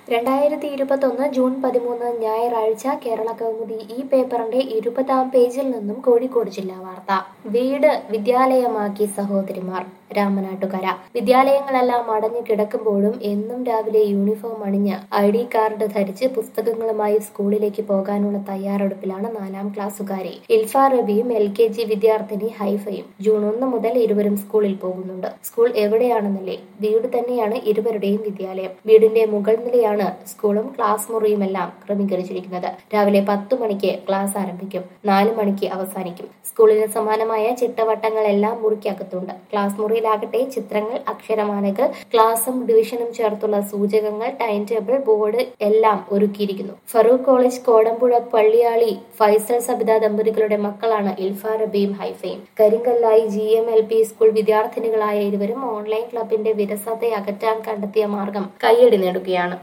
രണ്ടായിരത്തി ഇരുപത്തൊന്ന് ജൂൺ പതിമൂന്ന് ഞായറാഴ്ച കേരള കൗമുദി ഈ പേപ്പറിന്റെ ഇരുപതാം പേജിൽ നിന്നും കോഴിക്കോട് ജില്ലാ വാർത്ത വീട് വിദ്യാലയമാക്കി സഹോദരിമാർ രാമനാട്ടുകര വിദ്യാലയങ്ങളെല്ലാം അടഞ്ഞു കിടക്കുമ്പോഴും എന്നും രാവിലെ യൂണിഫോം അണിഞ്ഞ് ഐ ഡി കാർഡ് ധരിച്ച് പുസ്തകങ്ങളുമായി സ്കൂളിലേക്ക് പോകാനുള്ള തയ്യാറെടുപ്പിലാണ് നാലാം ക്ലാസ്സുകാരി ഇൽഫ റബിയും എൽ കെ ജി വിദ്യാർത്ഥിനി ഹൈഫയും ജൂൺ ഒന്ന് മുതൽ ഇരുവരും സ്കൂളിൽ പോകുന്നുണ്ട് സ്കൂൾ എവിടെയാണെന്നല്ലേ വീട് തന്നെയാണ് ഇരുവരുടെയും വിദ്യാലയം വീടിന്റെ മുകൾ നിലയാണ് സ്കൂളും ക്ലാസ് മുറിയുമെല്ലാം ക്രമീകരിച്ചിരിക്കുന്നത് രാവിലെ പത്തു മണിക്ക് ക്ലാസ് ആരംഭിക്കും നാല് മണിക്ക് അവസാനിക്കും സ്കൂളിന് സമാനമായ ചിട്ടവട്ടങ്ങളെല്ലാം മുറിക്കകത്തുണ്ട് ക്ലാസ് മുറിയിലാകട്ടെ ചിത്രങ്ങൾ അക്ഷരമാലകൾ ക്ലാസും ഡിവിഷനും ചേർത്തുള്ള സൂചകങ്ങൾ ടൈം ടേബിൾ ബോർഡ് എല്ലാം ഒരുക്കിയിരിക്കുന്നു ഫറൂഖ് കോളേജ് കോടമ്പുഴ പള്ളിയാളി ഫൈസൽ സബിത ദമ്പതികളുടെ മക്കളാണ് ഇൽഫ റബിയും ഹൈഫയും കരിങ്കല്ലായി G M L P school വിദ്യാർത്ഥിനികളായ ഇരുവരും ഓൺലൈൻ ക്ലബിന്റെ വിരസത അകറ്റാൻ കണ്ടെത്തിയ മാർഗം കയ്യടി നേടുകയാണ്